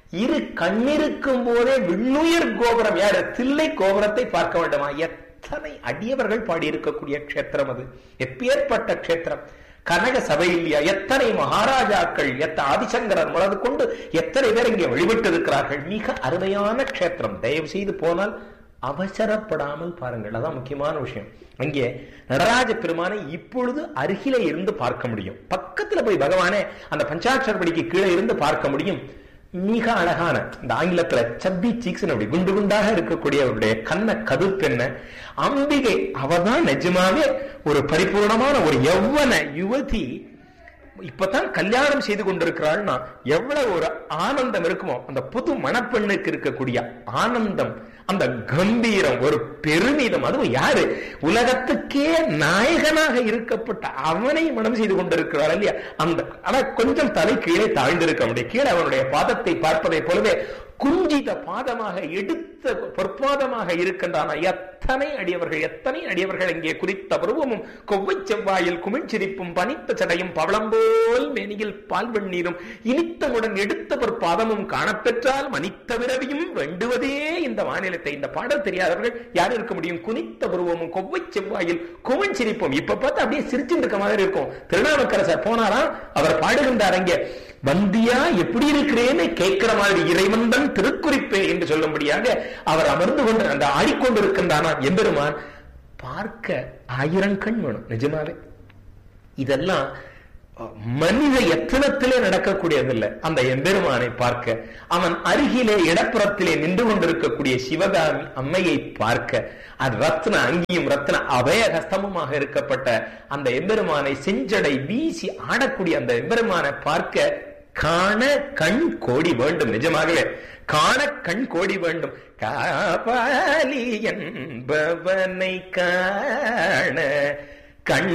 இரு கண்ணிருக்கும் போதே விண்ணுயிர் கோபுரம் யாரு தில்லை கோபுரத்தை பார்க்க வேண்டுமா எத்தனை அடியவர்கள் பாடியிருக்கக்கூடிய க்ஷேத்திரம் அது எப்பேற்பட்ட க்ஷேத்திரம் கனக சபை இல்லையா எத்தனை மகாராஜாக்கள் எத்த ஆதிசங்கரர் முதல் கொண்டு எத்தனை பேர் இங்கே வழிபட்டு இருக்கிறார்கள் மிக அருமையான க்ஷேத்திரம் தயவு செய்து போனால் அவசரப்படாமல் பாருங்கள் அதான் முக்கியமான விஷயம் அங்கே நடராஜ பெருமானை இப்பொழுது அருகிலே இருந்து பார்க்க முடியும் பக்கத்துல போய் பகவானே அந்த பஞ்சாட்சரப்படிக்கு கீழே இருந்து பார்க்க முடியும் மிக அழகான இந்த ஆங்கிலத்துல சப்பி சீக்ஸ் அப்படி குண்டு குண்டாக இருக்கக்கூடிய அவருடைய கண்ண கதுப்பெண்ண அம்பிகை அவதான் நிஜமாவே ஒரு பரிபூர்ணமான ஒரு யௌவன யுவதி இப்பதான் கல்யாணம் செய்து கொண்டிருக்கிறாள்னா எவ்வளவு ஒரு ஆனந்தம் இருக்குமோ அந்த புது மணப்பெண்ணுக்கு இருக்கக்கூடிய ஆனந்தம் அந்த கம்பீரம் ஒரு பெருமிதம் அதுவும் யாரு உலகத்துக்கே நாயகனாக இருக்கப்பட்ட அவனை மனம் செய்து கொண்டிருக்கிறாள் இல்லையா அந்த ஆனா கொஞ்சம் தலை கீழே தாழ்ந்திருக்க முடியும் கீழே அவனுடைய பாதத்தை பார்ப்பதை போலவே குஞ்சித பாதமாக எடுத்த பொற்பாதமாக இருக்கின்றன எத்தனை அடியவர்கள் எத்தனை அடியவர்கள் இங்கே குறித்த பருவமும் கொவ்வை செவ்வாயில் குமிழ்ச்சிரிப்பும் பனித்த சடையும் பவளம்போல் மேனியில் பால் வெந்நீரும் இனித்தவுடன் எடுத்த பொற்பாதமும் காணப்பெற்றால் மனித்த விரவியும் வேண்டுவதே இந்த மாநிலத்தை இந்த பாடல் தெரியாதவர்கள் யார் இருக்க முடியும் குனித்த பருவமும் கொவ்வை செவ்வாயில் குமிழ்ச்சிரிப்பும் இப்ப பார்த்தா அப்படியே சிரிச்சுட்டு இருக்க மாதிரி இருக்கும் திருநாவுக்கரசர் போனாராம் அவர் பாடுகின்றார் அங்கே வந்தியா எப்படி இருக்கிறேன்னு கேட்கிற மாதிரி இறைவந்தன் திருக்குறிப்பே என்று சொல்லும்படியாக அவர் அமர்ந்து கொண்டு அந்த ஆடிக்கொண்டிருக்கின்றானா எம்பெருமான் பார்க்க ஆயிரம் கண் வேணும் நிஜமாவே இதெல்லாம் மனித எத்தனத்திலே நடக்கக்கூடியதில்லை அந்த எம்பெருமானை பார்க்க அவன் அருகிலே இடப்புறத்திலே நின்று கொண்டிருக்கக்கூடிய சிவகாமி அம்மையை பார்க்க அது ரத்ன அங்கியும் ரத்ன அபய ஹஸ்தமுமாக இருக்கப்பட்ட அந்த எம்பெருமானை செஞ்சடை வீசி ஆடக்கூடிய அந்த எம்பெருமானை பார்க்க காண கண் கோடி வேண்டும் நிஜமாகவே காண கண் கோடி வேண்டும் காபாலி என்பவனை காண கண்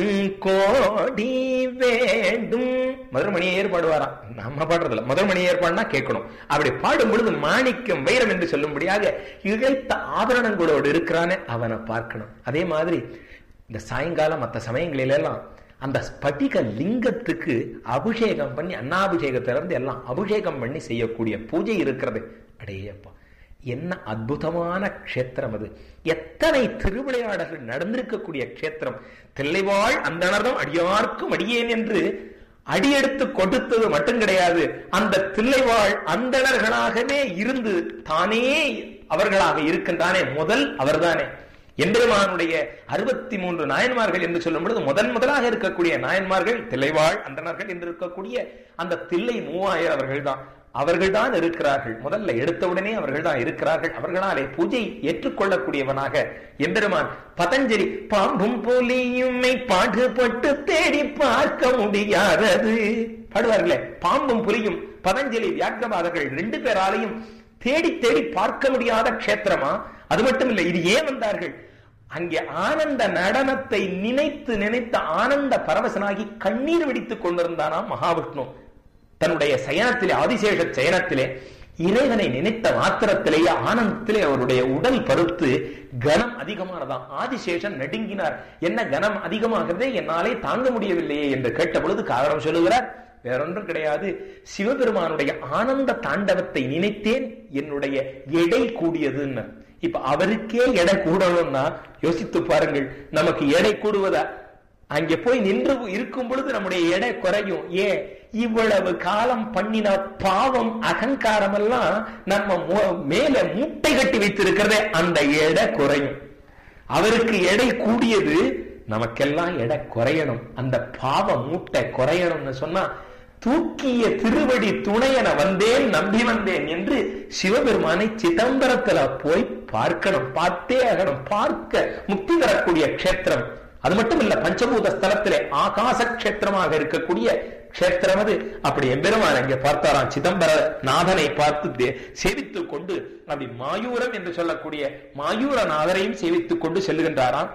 கோடி வேண்டும் மதுரமணி ஏற்பாடுவாராம் நம்ம பாடுறதில்ல மதுரமணி ஏற்பாடுனா கேட்கணும் அப்படி பாடும் பொழுது மாணிக்கம் வைரம் என்று சொல்லும்படியாக இழைத்த ஆபரணங்களோடு இருக்கிறானே அவனை பார்க்கணும் அதே மாதிரி இந்த சாயங்காலம் மற்ற சமயங்களிலெல்லாம் அந்த ஸ்பட்டிக லிங்கத்துக்கு அபிஷேகம் பண்ணி அன்னாபிஷேகத்திலிருந்து எல்லாம் அபிஷேகம் பண்ணி செய்யக்கூடிய பூஜை இருக்கிறது அடையப்பா என்ன அற்புதமான க்ஷேத்திரம் அது எத்தனை திருவிளையாடல்கள் நடந்திருக்கக்கூடிய க்ஷேத்திரம் தில்லைவாழ் அந்தனர்தம் அடியார்க்கும் அடியேன் என்று அடியெடுத்து கொடுத்தது மட்டும் கிடையாது அந்த தில்லைவாழ் அந்தணர்களாகவே இருந்து தானே அவர்களாக இருக்கின்றானே முதல் அவர்தானே எம்பெருமானுடைய அறுபத்தி மூன்று நாயன்மார்கள் என்று சொல்லும் பொழுது முதன் முதலாக இருக்கக்கூடிய நாயன்மார்கள் தில்லைவாழ் அந்தணர்கள் என்று இருக்கக்கூடிய அந்த தில்லை மூவாயிரம் அவர்கள் தான் அவர்கள் தான் இருக்கிறார்கள் முதல்ல எடுத்தவுடனே அவர்கள் தான் இருக்கிறார்கள் அவர்களாலே பூஜை ஏற்றுக்கொள்ளக்கூடியவனாக எம்பெருமான் பதஞ்சலி பாம்பும் புலியுமை பாடுபட்டு தேடி பார்க்க முடியாதது பாடுவார்களே பாம்பும் புலியும் பதஞ்சலி வியாக்கிரவாதர்கள் ரெண்டு பேராலையும் தேடி தேடி பார்க்க முடியாத க்ஷேத்திரமா அது மட்டும் இல்லை இது ஏன் வந்தார்கள் அங்கே ஆனந்த நடனத்தை நினைத்து நினைத்த ஆனந்த பரவசனாகி கண்ணீர் வெடித்துக் கொண்டிருந்தானாம் மகாவிஷ்ணு தன்னுடைய சயனத்திலே ஆதிசேஷ சயனத்திலே இறைவனை நினைத்த மாத்திரத்திலேயே ஆனந்தத்திலே அவருடைய உடல் பருத்து கனம் அதிகமானதாம் ஆதிசேஷன் நடுங்கினார் என்ன கனம் அதிகமாகிறதே என்னாலே தாங்க முடியவில்லையே என்று கேட்ட பொழுது காரணம் சொல்லுகிறார் வேறொன்றும் கிடையாது சிவபெருமானுடைய ஆனந்த தாண்டவத்தை நினைத்தேன் என்னுடைய எடை கூடியதுன்னு இப்ப அவருக்கே எடை கூடணும்னா யோசித்து பாருங்கள் நமக்கு எடை கூடுவதா அங்கே போய் நின்று இருக்கும் பொழுது நம்முடைய எடை குறையும் ஏன் இவ்வளவு காலம் பண்ணின பாவம் அகங்காரம் எல்லாம் நம்ம மேல மூட்டை கட்டி வைத்திருக்கிறதே அந்த எடை குறையும் அவருக்கு எடை கூடியது நமக்கெல்லாம் எடை குறையணும் அந்த பாவ மூட்டை குறையணும்னு சொன்னா தூக்கிய திருவடி துணையன வந்தேன் நம்பி வந்தேன் என்று சிவபெருமானை சிதம்பரத்துல போய் பார்க்கணும் பார்த்தே ஆகணும் பார்க்க முக்தி தரக்கூடிய க்ஷேத்திரம் அது மட்டும் இல்ல பஞ்சபூத ஸ்தலத்திலே ஆகாச கஷேத்திரமாக இருக்கக்கூடிய கஷேத்திரம் அது அப்படி எம்பெருமான் அங்கே பார்த்தாராம் சிதம்பர நாதனை பார்த்து சேவித்துக் கொண்டு அப்படி மாயூரம் என்று சொல்லக்கூடிய மாயூரநாதரையும் சேவித்துக் கொண்டு செல்லுகின்றாராம்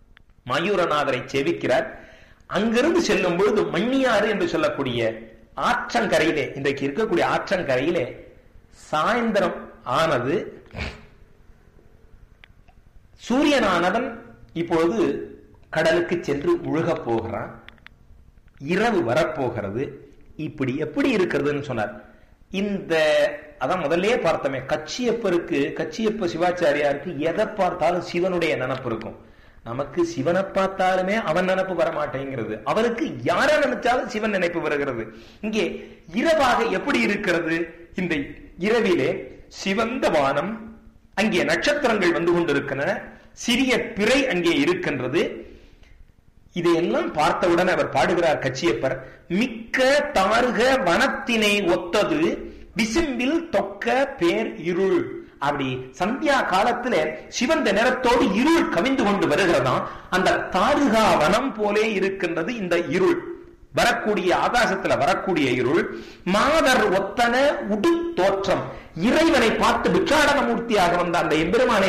மாயூரநாதரை சேவிக்கிறார் அங்கிருந்து செல்லும் பொழுது மண்ணியாறு என்று சொல்லக்கூடிய ஆற்றங்கரையிலே இன்றைக்கு இருக்கக்கூடிய ஆற்றங்கரையிலே சாயந்தரம் ஆனது சூரியனானவன் இப்பொழுது கடலுக்கு சென்று முழுகப் போகிறான் இரவு வரப்போகிறது இப்படி எப்படி இருக்கிறதுன்னு சொன்னார் இந்த அதான் முதல்லயே பார்த்தோமே கச்சியப்பருக்கு கச்சியப்ப சிவாச்சாரியாருக்கு எதை பார்த்தாலும் சிவனுடைய நினப்பு இருக்கும் நமக்கு சிவனை பார்த்தாலுமே அவன் நினப்பு வர மாட்டேங்கிறது அவருக்கு யார நினைச்சாலும் சிவன் நினைப்பு வருகிறது இங்கே இரவாக எப்படி இருக்கிறது இந்த இரவிலே சிவந்த வானம் அங்கே நட்சத்திரங்கள் வந்து கொண்டிருக்கின்றன சிறிய பிறை அங்கே இருக்கின்றது இதையெல்லாம் பார்த்தவுடன் அவர் பாடுகிறார் கச்சியப்பர் மிக்க தாருக வனத்தினை ஒத்தது விசும்பில் தொக்க பேர் இருள் அப்படி சந்தியா காலத்துல சிவந்த நிறத்தோடு இருள் கவிந்து கொண்டு வருகிறதாம் அந்த தாருகா வனம் போலே இருக்கின்றது இந்த இருள் வரக்கூடிய ஆகாசத்துல வரக்கூடிய இருள் மாதர் ஒத்தன உடு தோற்றம் இறைவனை பார்த்து பிச்சாடன மூர்த்தியாக வந்த அந்த எம்பெருமானை